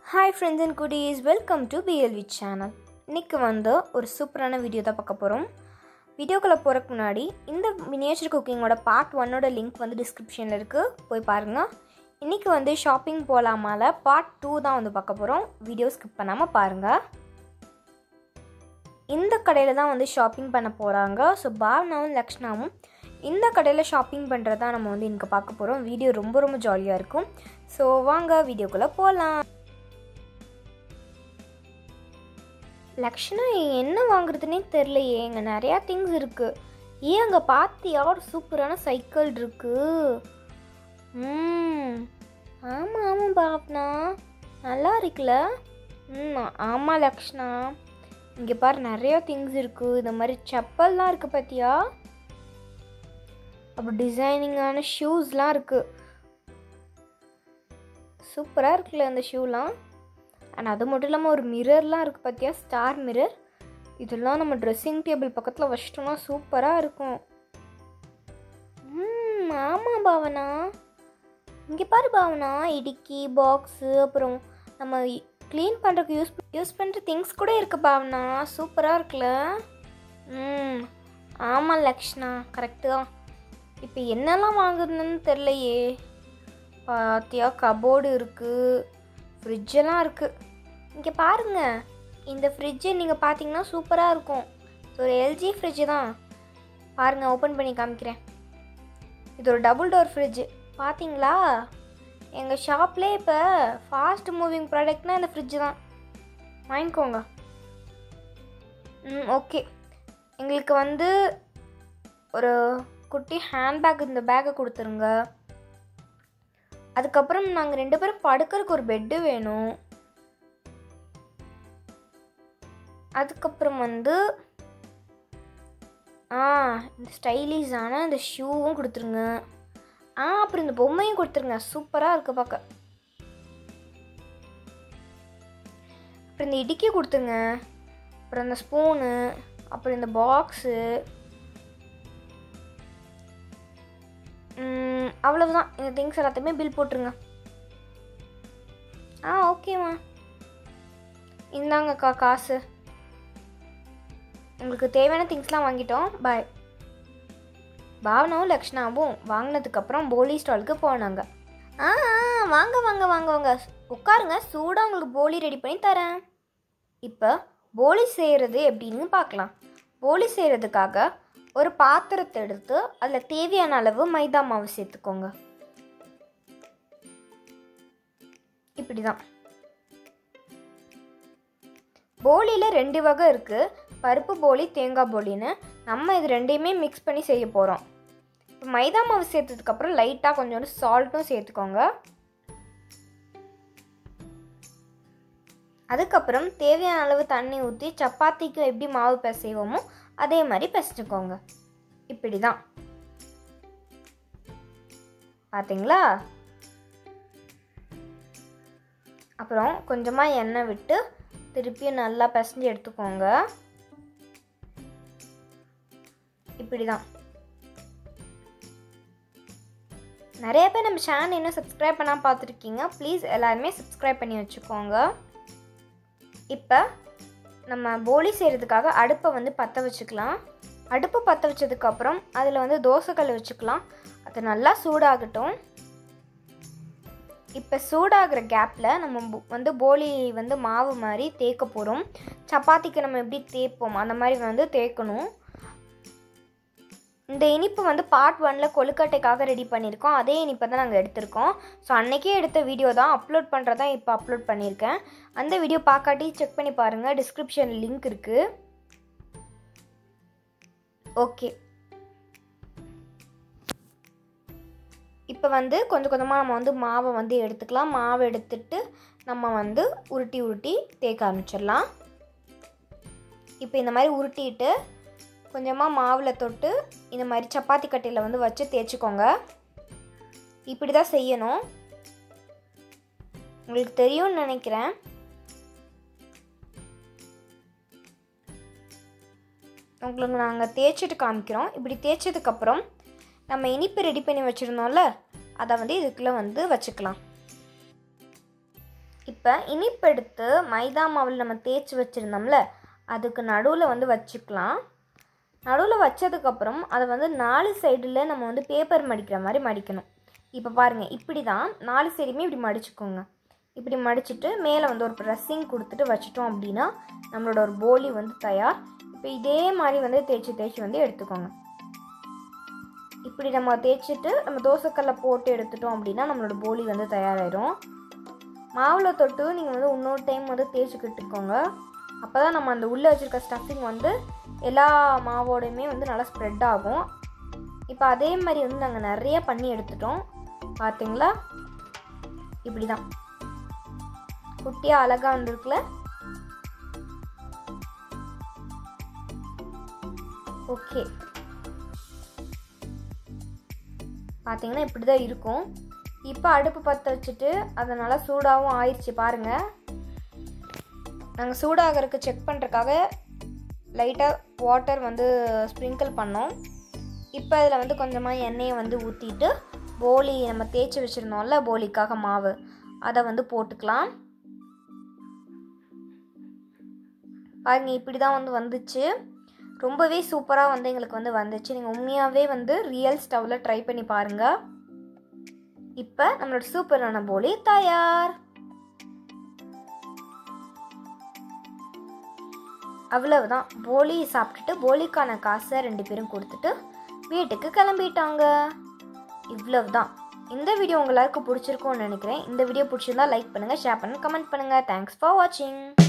hi friends and cuties welcome to PLV channel இன்றைக்கி வந்து ஒரு சூப்பரான வீடியோ தான் பார்க்க போகிறோம் வீடியோக்குள்ளே போகிறதுக்கு முன்னாடி இந்த மினியேச்சர் குக்கிங்கோட பார்ட் ஒன்னோட லிங்க் வந்து டிஸ்கிரிப்ஷனில் இருக்குது போய் பாருங்கள் இன்றைக்கி வந்து ஷாப்பிங் போகலாமால பார்ட் டூ தான் வந்து பார்க்க போகிறோம் வீடியோ ஸ்கிப் பண்ணாமல் பாருங்கள் இந்த கடையில் தான் வந்து ஷாப்பிங் பண்ண போகிறாங்க ஸோ பாவனாவும் லக்ஷ்னாவும் இந்த கடையில் ஷாப்பிங் பண்ணுறது தான் நம்ம வந்து இன்றைக்கி பார்க்க போகிறோம் வீடியோ ரொம்ப ரொம்ப ஜாலியாக இருக்கும் ஸோ வாங்க வீடியோக்குள்ளே போகலாம் லக்ஷ்னா என்ன வாங்குறதுனே தெரிலையே இங்கே நிறையா திங்ஸ் இருக்குது ஏன் அங்கே பார்த்தியா ஒரு சூப்பரான சைக்கிள் இருக்கு ம் ஆமாம் ஆமாம் பாப்னா நல்லா இருக்குல்ல ம் ஆமாம் லக்ஷ்னா இங்கே பாரு நிறைய திங்ஸ் இருக்குது இந்த மாதிரி செப்பல்லாம் இருக்குது பார்த்தியா அப்புறம் டிசைனிங்கான ஷூஸ்லாம் இருக்குது சூப்பராக இருக்குல்ல அந்த ஷூலாம் அண்ட் அது மட்டும் இல்லாமல் ஒரு மிரர்லாம் இருக்குது பார்த்தியா ஸ்டார் மிரர் இதெல்லாம் நம்ம ட்ரெஸ்ஸிங் டேபிள் பக்கத்தில் வச்சிட்டோம்னா சூப்பராக இருக்கும் ம் ஆமாம் பாவனா இங்கே பாரு பாவனா இடுக்கி பாக்ஸு அப்புறம் நம்ம க்ளீன் பண்ணுறதுக்கு யூஸ் யூஸ் பண்ணுற திங்ஸ் கூட இருக்குது பாவனா சூப்பராக இருக்குல்ல ம் ஆமாம் லக்ஷ்ணா கரெக்டு தான் இப்போ என்னெல்லாம் வாங்குறதுன்னு தெரிலையே பாத்தியா கபோர்டு இருக்குது ஃப்ரிட்ஜெல்லாம் இருக்குது இங்கே பாருங்கள் இந்த ஃப்ரிட்ஜு நீங்கள் பார்த்தீங்கன்னா சூப்பராக இருக்கும் இது ஒரு எல்ஜி ஃப்ரிட்ஜு தான் பாருங்கள் ஓப்பன் பண்ணி காமிக்கிறேன் இது ஒரு டபுள் டோர் ஃப்ரிட்ஜு பார்த்தீங்களா எங்கள் ஷாப்லேயே இப்போ ஃபாஸ்ட் மூவிங் ப்ராடக்ட்னா இந்த ஃப்ரிட்ஜு தான் வாங்கிக்கோங்க ம் ஓகே எங்களுக்கு வந்து ஒரு குட்டி ஹேண்ட்பேக் இந்த பேக்கை கொடுத்துருங்க அதுக்கப்புறம் நாங்கள் ரெண்டு பேரும் படுக்கிறதுக்கு ஒரு பெட்டு வேணும் அதுக்கப்புறம் வந்து ஆ இந்த ஸ்டைலிஷான இந்த ஷூவும் கொடுத்துருங்க ஆ அப்புறம் இந்த பொம்மையும் கொடுத்துருங்க சூப்பராக இருக்கு பார்க்க அப்புறம் இந்த இடுக்கி கொடுத்துருங்க அப்புறம் இந்த ஸ்பூனு அப்புறம் இந்த பாக்ஸு அவ்வளவுதான் இந்த திங்ஸ் எல்லாத்தையுமே பில் போட்டுருங்க ஆ ஓகேம்மா இந்தாங்கக்கா காசு உங்களுக்கு தேவையான திங்ஸ்லாம் வாங்கிட்டோம் பாய் பாவனாவும் லக்ஷ்ணாவும் வாங்கினதுக்கப்புறம் போலி ஸ்டாலுக்கு போனாங்க ஆ ஆ, வாங்க வாங்க வாங்க வாங்க உட்காருங்க சூடாக உங்களுக்கு போலி ரெடி பண்ணி தரேன் இப்போ போலி செய்கிறது எப்படின்னு பார்க்கலாம் போலி செய்கிறதுக்காக ஒரு பாத்திரத்தை எடுத்து அதில் தேவையான அளவு மைதா மாவு சேர்த்துக்கோங்க இப்படி தான் போலியில் ரெண்டு வகை இருக்குது பருப்பு போலி தேங்காய் போலின்னு நம்ம இது ரெண்டையுமே மிக்ஸ் பண்ணி செய்ய போகிறோம் இப்போ மைதா மாவு சேர்த்ததுக்கப்புறம் லைட்டாக கொஞ்சோண்டு சால்ட்டும் சேர்த்துக்கோங்க அதுக்கப்புறம் தேவையான அளவு தண்ணி ஊற்றி சப்பாத்திக்கு எப்படி மாவு பிசைவோமோ அதே மாதிரி பிசைச்சுக்கோங்க இப்படி தான் பார்த்தீங்களா அப்புறம் கொஞ்சமாக எண்ணெய் விட்டு திருப்பியும் நல்லா பிசைஞ்சு எடுத்துக்கோங்க இப்படி தான் நிறைய பேர் நம்ம சேனல் இன்னும் சப்ஸ்கிரைப் பண்ணால் பார்த்துருக்கீங்க ப்ளீஸ் எல்லாருமே சப்ஸ்கிரைப் பண்ணி வச்சுக்கோங்க இப்போ நம்ம போலி செய்கிறதுக்காக அடுப்பை வந்து பற்ற வச்சுக்கலாம் அடுப்பு பற்ற வச்சதுக்கப்புறம் அதில் வந்து தோசைக்கல் வச்சுக்கலாம் அது நல்லா சூடாகட்டும் இப்போ சூடாகிற கேப்பில் நம்ம போ- வந்து போலி வந்து மாவு மாதிரி தேய்க்க போகிறோம் சப்பாத்திக்கு நம்ம எப்படி தேய்ப்போம் அந்த மாதிரி வந்து தேய்க்கணும் இந்த இனிப்பு வந்து பார்ட் ஒனில் கொழுக்கட்டைக்காக ரெடி பண்ணியிருக்கோம் அதே இனிப்பை தான் நாங்கள் எடுத்திருக்கோம் ஸோ அன்னைக்கே எடுத்த வீடியோ தான் அப்லோட் பண்ணுறதா இப்போ அப்லோட் பண்ணியிருக்கேன் அந்த வீடியோ பார்க்காட்டி செக் பண்ணி பாருங்கள் டிஸ்கிரிப்ஷன் லிங்க் இருக்குது ஓகே இப்போ வந்து கொஞ்சம் கொஞ்சமாக நம்ம வந்து மாவை வந்து எடுத்துக்கலாம் மாவை எடுத்துட்டு நம்ம வந்து உருட்டி உருட்டி தேய்க்க ஆரம்பிச்சிடலாம் இப்போ இந்த மாதிரி உருட்டிட்டு கொஞ்சமாக மாவில் தொட்டு இந்த மாதிரி சப்பாத்தி கட்டையில் வந்து வச்சு தேய்ச்சிக்கோங்க இப்படி தான் செய்யணும் உங்களுக்கு தெரியும்னு நினைக்கிறேன் உங்களுக்கு நாங்கள் தேய்ச்சிட்டு காமிக்கிறோம் இப்படி தேய்ச்சதுக்கப்புறம் நம்ம இனிப்பு ரெடி பண்ணி வச்சுருந்தோம்ல அதை வந்து இதுக்குள்ளே வந்து வச்சுக்கலாம் இப்போ இனிப்பு எடுத்து மைதா மாவில் நம்ம தேய்ச்சி வச்சுருந்தோம்ல அதுக்கு நடுவில் வந்து வச்சுக்கலாம் நடுவில் வச்சதுக்கப்புறம் அதை வந்து நாலு சைடில் நம்ம வந்து பேப்பர் மடிக்கிற மாதிரி மடிக்கணும் இப்போ பாருங்கள் இப்படி தான் நாலு சைடுமே இப்படி மடிச்சுக்கோங்க இப்படி மடிச்சுட்டு மேலே வந்து ஒரு ப்ரெஸ்ஸிங் கொடுத்துட்டு வச்சிட்டோம் அப்படின்னா நம்மளோட ஒரு போலி வந்து தயார் இப்போ இதே மாதிரி வந்து தேய்ச்சி தேய்ச்சி வந்து எடுத்துக்கோங்க இப்படி நம்ம தேய்ச்சிட்டு நம்ம தோசைக்கல்ல போட்டு எடுத்துட்டோம் அப்படின்னா நம்மளோட போலி வந்து தயாராகிடும் மாவில் தொட்டு நீங்கள் வந்து இன்னொரு டைம் வந்து தேய்ச்சிக்கிட்டுக்கோங்க அப்போ தான் நம்ம அந்த உள்ளே வச்சுருக்க ஸ்டஃபிங் வந்து எல்லா மாவோடையுமே வந்து நல்லா ஸ்ப்ரெட் ஆகும் இப்போ அதே மாதிரி வந்து நாங்கள் நிறைய பண்ணி எடுத்துட்டோம் பார்த்தீங்களா இப்படி தான் குட்டியாக அழகாக வந்திருக்குல ஓகே பார்த்தீங்கன்னா இப்படி தான் இருக்கும் இப்போ அடுப்பு பற்ற வச்சுட்டு அது நல்லா சூடாகவும் ஆயிடுச்சு பாருங்கள் நாங்கள் சூடாகிறதுக்கு செக் பண்ணுறதுக்காக லைட்டாக வாட்டர் வந்து ஸ்ப்ரிங்கிள் பண்ணோம் இப்போ அதில் வந்து கொஞ்சமாக எண்ணெயை வந்து ஊற்றிட்டு போலி நம்ம தேய்ச்சி வச்சுருந்தோம்ல போலிக்காக மாவு அதை வந்து போட்டுக்கலாம் பாருங்க இப்படி தான் வந்து வந்துச்சு ரொம்பவே சூப்பராக வந்து எங்களுக்கு வந்து வந்துச்சு நீங்கள் உண்மையாகவே வந்து ரியல் ஸ்டவ்வில் ட்ரை பண்ணி பாருங்கள் இப்போ நம்மளோட சூப்பரான போலி தயார் அவ்வளவுதான் போலி சாப்பிட்டுட்டு போலிக்கான காசை ரெண்டு பேரும் கொடுத்துட்டு வீட்டுக்கு கிளம்பிட்டாங்க இவ்வளவுதான் இந்த வீடியோ உங்களுக்கு பிடிச்சிருக்கும்னு நினைக்கிறேன் இந்த வீடியோ பிடிச்சிருந்தா லைக் பண்ணுங்கள் ஷேர் பண்ணுங்கள் கமெண்ட் பண்ணுங்கள் தேங்க்ஸ் ஃபார் வாட்சிங்